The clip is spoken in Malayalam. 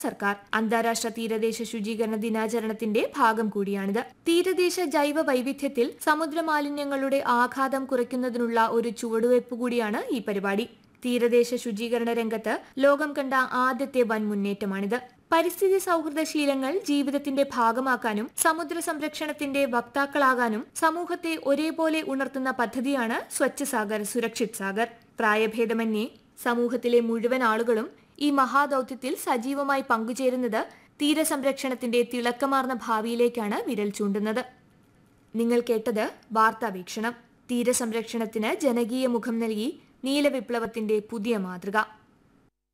സർക്കാർ അന്താരാഷ്ട്ര തീരദേശ ശുചീകരണ ദിനാചരണത്തിന്റെ ഭാഗം കൂടിയാണിത് തീരദേശ ജൈവ വൈവിധ്യത്തിൽ സമുദ്ര മാലിന്യങ്ങളുടെ ആഘാതം കുറയ്ക്കുന്നതിനുള്ള ഒരു ചുവടുവയ്പ് കൂടിയാണ് ഈ പരിപാടി തീരദേശ ശുചീകരണ രംഗത്ത് ലോകം കണ്ട ആദ്യത്തെ വൻ മുന്നേറ്റമാണിത് പരിസ്ഥിതി സൗഹൃദ ശീലങ്ങൾ ജീവിതത്തിന്റെ ഭാഗമാക്കാനും സമുദ്ര സംരക്ഷണത്തിന്റെ വക്താക്കളാകാനും സമൂഹത്തെ ഒരേപോലെ ഉണർത്തുന്ന പദ്ധതിയാണ് സ്വച്ഛ സാഗർ സുരക്ഷിത് സാഗർ പ്രായഭേദമന്യേ സമൂഹത്തിലെ മുഴുവൻ ആളുകളും ഈ മഹാദൌത്യത്തിൽ സജീവമായി പങ്കുചേരുന്നത് തീരസംരക്ഷണത്തിന്റെ തിളക്കമാർന്ന ഭാവിയിലേക്കാണ് വിരൽ ചൂണ്ടുന്നത് നിങ്ങൾ കേട്ടത് വാർത്താവീക്ഷണം തീരസംരക്ഷണത്തിന് ജനകീയ മുഖം നൽകി നീലവിപ്ലവത്തിന്റെ പുതിയ മാതൃക